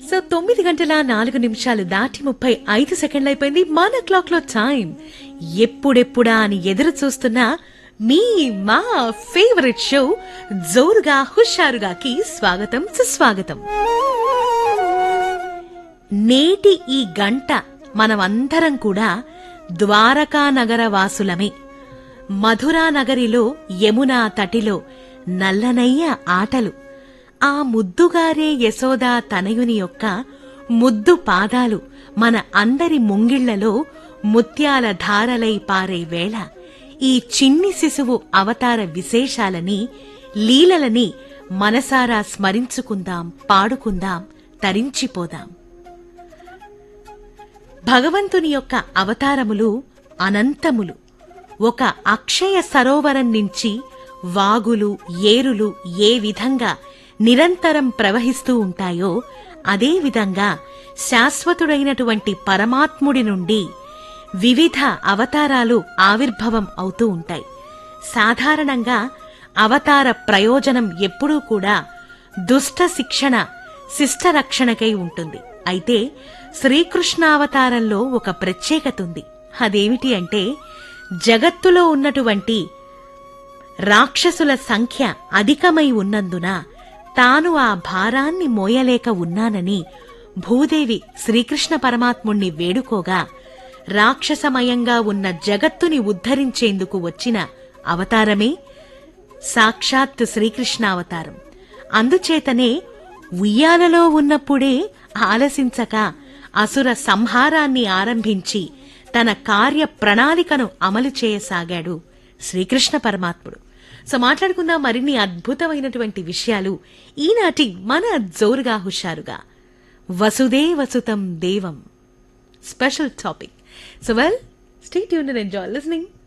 so తొమ్మిది గంటల నాలుగు నిమిషాలు దాటి ముప్పై ఐదు సెకండ్లు అయిపోయింది మన క్లాక్ లో టైం ఎప్పుడెప్పుడా అని ఎదురు చూస్తున్న మీ మా ఫేవరెట్ షో జోరుగా హుషారుగాకి స్వాగతం సుస్వాగతం నేటి ఈ గంట మనమందరం కూడా ద్వారకా నగర వాసులమే మధురా నగరిలో యమునా తటిలో నల్లనయ్య ఆటలు ఆ ముద్దుగారే యశోదా తనయుని యొక్క ముద్దు పాదాలు మన అందరి ముంగిళ్లలో ముత్యాల ధారలై పారే వేళ ఈ చిన్ని శిశువు అవతార విశేషాలని లీలలని మనసారా స్మరించుకుందాం పాడుకుందాం తరించిపోదాం భగవంతుని యొక్క అవతారములు అనంతములు ఒక అక్షయ సరోవరం నుంచి వాగులు ఏరులు ఏ విధంగా నిరంతరం ప్రవహిస్తూ ఉంటాయో అదే విధంగా శాశ్వతుడైనటువంటి పరమాత్ముడి నుండి వివిధ అవతారాలు ఆవిర్భవం అవుతూ ఉంటాయి సాధారణంగా అవతార ప్రయోజనం ఎప్పుడూ కూడా దుష్ట శిక్షణ శిష్ట రక్షణకై ఉంటుంది అయితే శ్రీకృష్ణావతారంలో ఒక ప్రత్యేకత ఉంది అదేమిటి అంటే జగత్తులో ఉన్నటువంటి రాక్షసుల సంఖ్య అధికమై ఉన్నందున తాను ఆ భారాన్ని మోయలేక ఉన్నానని భూదేవి శ్రీకృష్ణ పరమాత్ముణ్ణి వేడుకోగా రాక్షసమయంగా ఉన్న జగత్తుని ఉద్ధరించేందుకు వచ్చిన అవతారమే సాక్షాత్ శ్రీకృష్ణావతారం అందుచేతనే ఉయ్యాలలో ఉన్నప్పుడే ఆలసించక అసుర సంహారాన్ని ఆరంభించి తన కార్య ప్రణాళికను అమలు చేయసాగాడు శ్రీకృష్ణ పరమాత్ముడు సో మాట్లాడుకుందాం మరిన్ని అద్భుతమైనటువంటి విషయాలు ఈనాటి మన జోరుగా హుషారుగా వసుదే వసుతం దేవం special topic so well stay tuned and enjoy listening